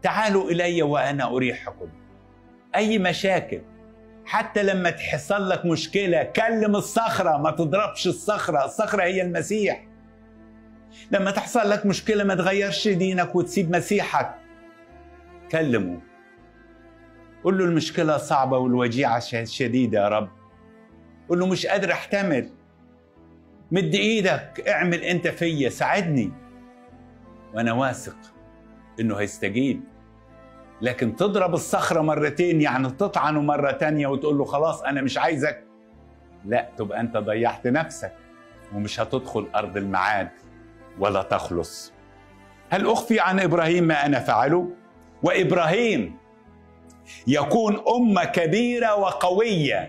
تعالوا الي وانا اريحكم اي مشاكل حتى لما تحصل لك مشكله كلم الصخره ما تضربش الصخره الصخره هي المسيح لما تحصل لك مشكله ما تغيرش دينك وتسيب مسيحك كلمه قول له المشكله صعبه والوجيعه شديده يا رب قول له مش قادر احتمل مد ايدك اعمل انت فيا ساعدني وانا واثق انه هيستجيب لكن تضرب الصخره مرتين يعني تطعنه مره تانية وتقول له خلاص انا مش عايزك لا تبقى انت ضيعت نفسك ومش هتدخل ارض المعاد ولا تخلص هل اخفي عن ابراهيم ما انا فعله وابراهيم يكون امه كبيره وقويه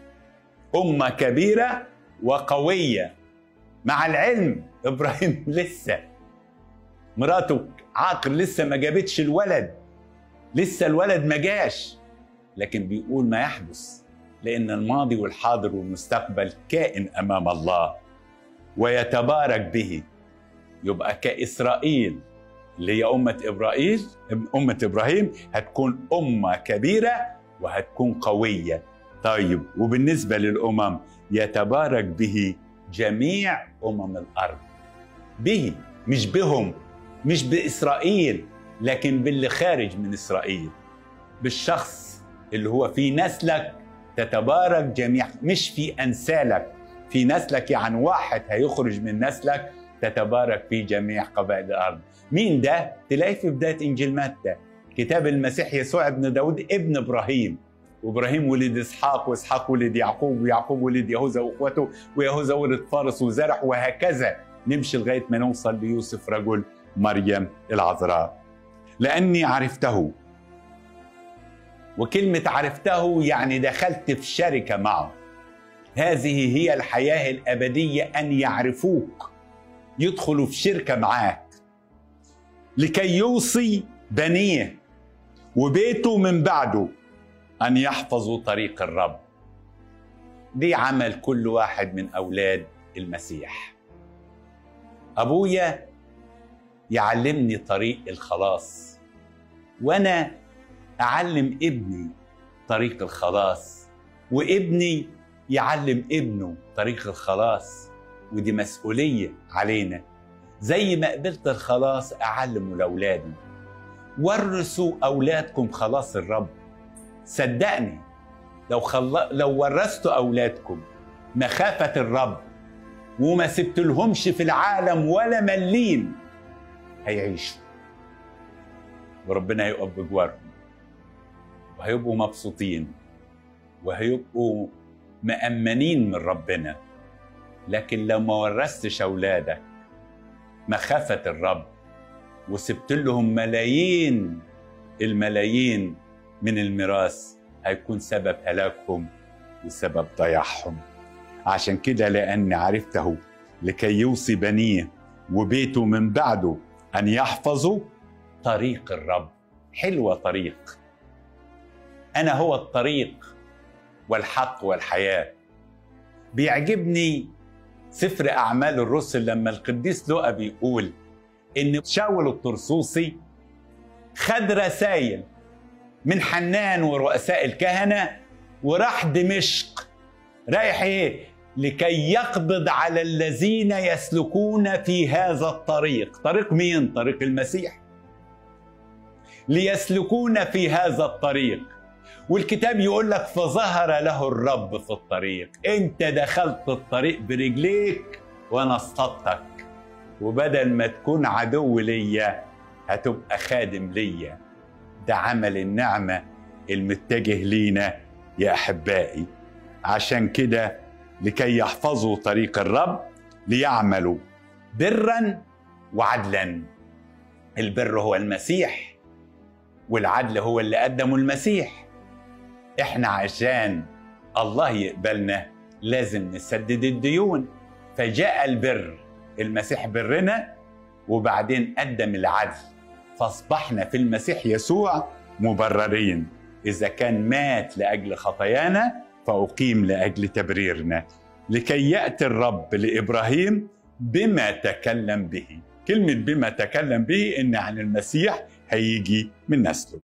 امه كبيره وقويه مع العلم ابراهيم لسه مراته عاقر لسه ما جابتش الولد لسه الولد ما جاش لكن بيقول ما يحدث لان الماضي والحاضر والمستقبل كائن امام الله ويتبارك به يبقى كاسرائيل اللي هي امه ابراهيم امه ابراهيم هتكون امه كبيره وهتكون قويه طيب وبالنسبه للامم يتبارك به جميع امم الارض به مش بهم مش باسرائيل لكن باللي خارج من اسرائيل بالشخص اللي هو في نسلك تتبارك جميع مش في انسالك في نسلك يعني واحد هيخرج من نسلك تتبارك في جميع قبائل الارض مين ده تلاقيه في بدايه انجيل متى كتاب المسيح يسوع ابن داود ابن ابراهيم وابراهيم ولد اسحاق واسحاق ولد يعقوب ويعقوب ولد يهوذا واخوته ويهوذا ولد فارس وزرح وهكذا نمشي لغايه ما نوصل ليوسف رجل مريم العذراء لاني عرفته وكلمه عرفته يعني دخلت في شركه معه هذه هي الحياه الابديه ان يعرفوك يدخلوا في شركه معاك لكي يوصي بنيه وبيته من بعده ان يحفظوا طريق الرب دي عمل كل واحد من اولاد المسيح ابويا يعلمني طريق الخلاص وانا اعلم ابني طريق الخلاص وابني يعلم ابنه طريق الخلاص ودي مسؤوليه علينا زي ما قبلت الخلاص اعلمه لاولادي ورثوا اولادكم خلاص الرب صدقني لو خل... لو ورثتوا اولادكم مخافه الرب وما سبت لهمش في العالم ولا ملين هيعيشوا وربنا هيقف بجوارهم وهيبقوا مبسوطين وهيبقوا مأمنين من ربنا لكن لو ما ورثتش أولادك مخافة الرب وسبت لهم ملايين الملايين من الميراث هيكون سبب هلاكهم وسبب ضياعهم عشان كده لأني عرفته لكي يوصي بنيه وبيته من بعده أن يحفظوا طريق الرب حلوة طريق أنا هو الطريق والحق والحياة بيعجبني سفر أعمال الرسل لما القديس لوقا بيقول إن شاول الطرسوسي خد رسائل من حنان ورؤساء الكهنة وراح دمشق رايح إيه؟ لكي يقبض على الذين يسلكون في هذا الطريق طريق مين؟ طريق المسيح ليسلكون في هذا الطريق والكتاب يقول لك فظهر له الرب في الطريق انت دخلت الطريق برجليك وانا اصطدتك وبدل ما تكون عدو ليا هتبقى خادم ليا ده عمل النعمة المتجه لينا يا أحبائي عشان كده لكي يحفظوا طريق الرب ليعملوا برا وعدلا البر هو المسيح والعدل هو اللي قدمه المسيح احنا عشان الله يقبلنا لازم نسدد الديون فجاء البر المسيح برنا وبعدين قدم العدل فاصبحنا في المسيح يسوع مبررين اذا كان مات لاجل خطايانا فاقيم لاجل تبريرنا لكي ياتي الرب لابراهيم بما تكلم به كلمه بما تكلم به ان عن المسيح هيجي من نسله